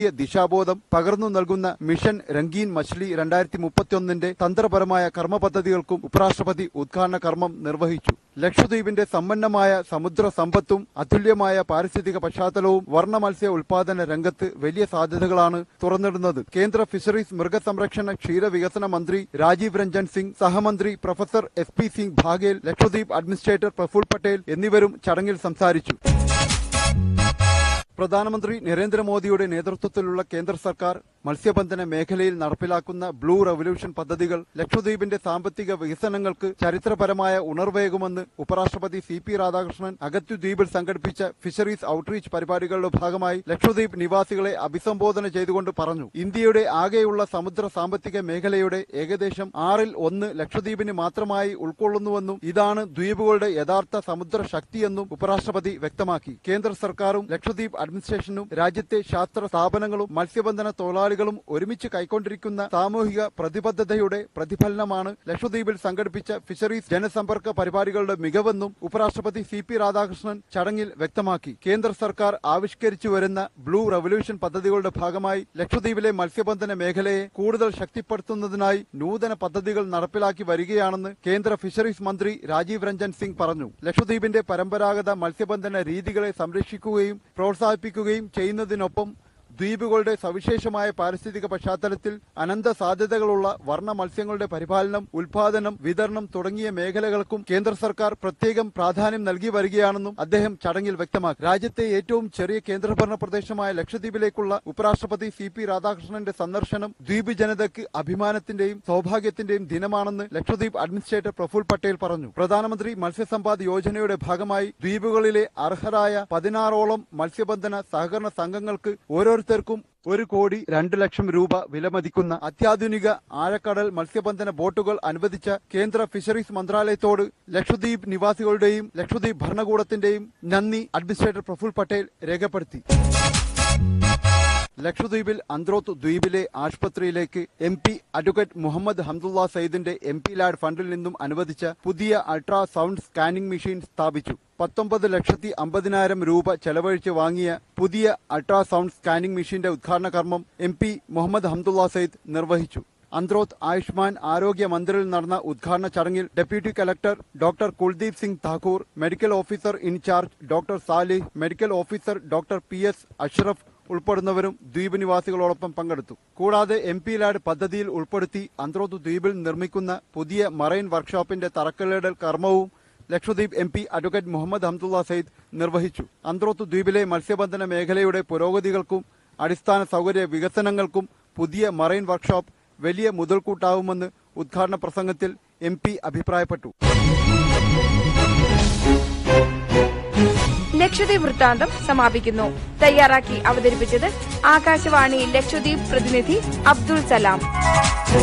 ദിശാബോധം പകർന്നു നൽകുന്ന മിഷൻ രംഗീൻ മച്ലി രണ്ടായിരത്തി മുപ്പത്തിയൊന്നിന്റെ തന്ത്രപരമായ കർമ്മ പദ്ധതികൾക്കും ഉപരാഷ്ട്രപതി ഉദ്ഘാടന കർമ്മം നിർവഹിച്ചു ലക്ഷദ്വീപിന്റെ സമ്പന്നമായ സമുദ്ര സമ്പത്തും അതുല്യമായ പാരിസ്ഥിതിക പശ്ചാത്തലവും വർണ്ണ മത്സ്യ ഉൽപാദന രംഗത്ത് വലിയ സാധ്യതകളാണ് തുറന്നിടുന്നത് കേന്ദ്ര ഫിഷറീസ് മൃഗസംരക്ഷണ ക്ഷീരവികസന മന്ത്രി രാജീവ് രഞ്ജൻ സിംഗ് സഹമന്ത്രി professor S P Singh Baghel Lakshadweep administrator Praful Patel എന്നിവരും ചടങ്ങിൽ സംസാരിച്ചു പ്രധാനമന്ത്രി നരേന്ദ്രമോദിയുടെ നേതൃത്വത്തിലുള്ള കേന്ദ്ര സർക്കാർ മത്സ്യബന്ധന മേഖലയിൽ നടപ്പിലാക്കുന്ന ബ്ലൂ റവല്യൂഷൻ പദ്ധതികൾ ലക്ഷദ്വീപിന്റെ സാമ്പത്തിക വികസനങ്ങൾക്ക് ചരിത്രപരമായ ഉണർവേകുമെന്ന് ഉപരാഷ്ട്രപതി സി പി രാധാകൃഷ്ണൻ അഗത്തു ദ്വീപിൽ സംഘടിപ്പിച്ച ഫിഷറീസ് ഔട്ട്റീച്ച് പരിപാടികളുടെ ഭാഗമായി ലക്ഷദ്വീപ് നിവാസികളെ അഭിസംബോധന ചെയ്തുകൊണ്ട് പറഞ്ഞു ഇന്ത്യയുടെ ആകെയുള്ള സമുദ്ര സാമ്പത്തിക മേഖലയുടെ ഏകദേശം ആറിൽ ഒന്ന് ലക്ഷദ്വീപിന് മാത്രമായി ഉൾക്കൊള്ളുന്നുവെന്നും ഇതാണ് ദ്വീപുകളുടെ യഥാർത്ഥ സമുദ്ര ശക്തിയെന്നും ഉപരാഷ്ട്രപതി വ്യക്തമാക്കി കേന്ദ്ര സർക്കാരും ലക്ഷദ്വീപ് അഡ്മിനിസ്ട്രേഷനും രാജ്യത്തെ ശാസ്ത്ര സ്ഥാപനങ്ങളും മത്സ്യബന്ധന തൊഴിലാളികളും ഒരുമിച്ച് കൈക്കൊണ്ടിരിക്കുന്ന സാമൂഹിക പ്രതിബദ്ധതയുടെ പ്രതിഫലനമാണ് ലക്ഷദ്വീപിൽ സംഘടിപ്പിച്ച ഫിഷറീസ് ജനസമ്പർക്ക പരിപാടികളുടെ മികവെന്നും ഉപരാഷ്ട്രപതി സി പി രാധാകൃഷ്ണൻ ചടങ്ങിൽ വ്യക്തമാക്കി കേന്ദ്ര സർക്കാർ ആവിഷ്കരിച്ചു വരുന്ന ബ്ലൂ റവല്യൂഷൻ പദ്ധതികളുടെ ഭാഗമായി ലക്ഷദ്വീപിലെ മത്സ്യബന്ധന മേഖലയെ കൂടുതൽ ശക്തിപ്പെടുത്തുന്നതിനായി നൂതന പദ്ധതികൾ നടപ്പിലാക്കി വരികയാണെന്ന് കേന്ദ്ര ഫിഷറീസ് മന്ത്രി രാജീവ് രഞ്ജൻ സിംഗ് പറഞ്ഞു ലക്ഷദ്വീപിന്റെ പരമ്പരാഗത മത്സ്യബന്ധന രീതികളെ സംരക്ഷിക്കുകയും പ്രോത്സാഹിപ്പിക്കുകയും ചെയ്യുന്നതിനൊപ്പം ദ്വീപുകളുടെ സവിശേഷമായ പാരിസ്ഥിതിക പശ്ചാത്തലത്തിൽ അനന്ത സാധ്യതകളുള്ള വർണ്ണ മത്സ്യങ്ങളുടെ പരിപാലനം ഉൽപാദനം വിതരണം തുടങ്ങിയ മേഖലകൾക്കും കേന്ദ്ര സർക്കാർ പ്രത്യേകം പ്രാധാന്യം നൽകി വരികയാണെന്നും അദ്ദേഹം ചടങ്ങിൽ വ്യക്തമാക്കി രാജ്യത്തെ ഏറ്റവും ചെറിയ കേന്ദ്രഭരണ പ്രദേശമായ ലക്ഷദ്വീപിലേക്കുള്ള ഉപരാഷ്ട്രപതി സി പി രാധാകൃഷ്ണന്റെ സന്ദർശനം ദ്വീപ് ജനതയ്ക്ക് അഭിമാനത്തിന്റെയും സൗഭാഗ്യത്തിന്റെയും ദിനമാണെന്ന് ലക്ഷദ്വീപ് അഡ്മിനിസ്ട്രേറ്റർ പ്രഫുൽ പട്ടേൽ പറഞ്ഞു പ്രധാനമന്ത്രി മത്സ്യസമ്പാദ് യോജനയുടെ ഭാഗമായി ദ്വീപുകളിലെ അർഹരായ പതിനാറോളം മത്സ്യബന്ധന സഹകരണ സംഘങ്ങൾക്ക് ഓരോരുത്തർക്കും ഒരു കോടി രണ്ട് ലക്ഷം രൂപ വിലമതിക്കുന്ന അത്യാധുനിക ആഴക്കടൽ മത്സ്യബന്ധന ബോട്ടുകൾ അനുവദിച്ച കേന്ദ്ര ഫിഷറീസ് മന്ത്രാലയത്തോട് ലക്ഷദ്വീപ് നിവാസികളുടെയും ലക്ഷദ്വീപ് ഭരണകൂടത്തിന്റെയും നന്ദി അഡ്മിനിസ്ട്രേറ്റർ പ്രഫുൽ പട്ടേൽ രേഖപ്പെടുത്തി ലക്ഷദ്വീപിൽ അന്ത്രോത്ത് ദ്വീപിലെ ആശുപത്രിയിലേക്ക് M P advocate Muhammad Hamdullah സയ്യിദിന്റെ എം പി ലാഡ് ഫണ്ടിൽ നിന്നും അനുവദിച്ച പുതിയ അൾട്രാ സൗണ്ട് സ്കാനിംഗ് മെഷീൻ സ്ഥാപിച്ചു പത്തൊമ്പത് ലക്ഷത്തി അമ്പതിനായിരം രൂപ ചെലവഴിച്ച് വാങ്ങിയ പുതിയ അൾട്രാസൗണ്ട് സ്കാനിംഗ് മെഷീന്റെ ഉദ്ഘാടന കർമ്മം എം പി മുഹമ്മദ് ഹംദുള്ള സയ്യിദ് നിർവഹിച്ചു അന്ത്രോത്ത് ആയുഷ്മാൻ ആരോഗ്യ മന്ദിറിൽ നടന്ന ഉദ്ഘാടന ചടങ്ങിൽ deputy collector doctor Kuldeep Singh Thakur medical officer incharge doctor Salih medical officer doctor P S Ashraf ഉൾപ്പെടുന്നവരും ദ്വീപ് നിവാസികളോടൊപ്പം പങ്കെടുത്തു കൂടാതെ എം പി ലാഡ് പദ്ധതിയിൽ ഉൾപ്പെടുത്തി അന്ത്രോത്ത് ദ്വീപിൽ നിർമ്മിക്കുന്ന പുതിയ മറൈൻ വർക്ക്ഷോപ്പിന്റെ തറക്കല്ലിടൽ കർമ്മവും Lakshadweep M P advocate Muhammad Hamdullah Sayeed നിർവഹിച്ചു അന്ത്രോത്ത് ദ്വീപിലെ മത്സ്യബന്ധന മേഖലയുടെ പുരോഗതികൾക്കും അടിസ്ഥാന സൗകര്യ വികസനങ്ങൾക്കും പുതിയ മറൈൻ വർക്ക്ഷോപ്പ് വലിയ മുതൽക്കൂട്ടാവുമെന്ന് ഉദ്ഘാടന പ്രസംഗത്തിൽ എം പി അഭിപ്രായപ്പെട്ടു ലക്ഷദ്വീപ് വൃത്താന്തം സമാപിക്കുന്നു തയ്യാറാക്കി അവതരിപ്പിച്ചത് ആകാശവാണി ലക്ഷദ്വീപ് പ്രതിനിധി അബ്ദുൾ സലാം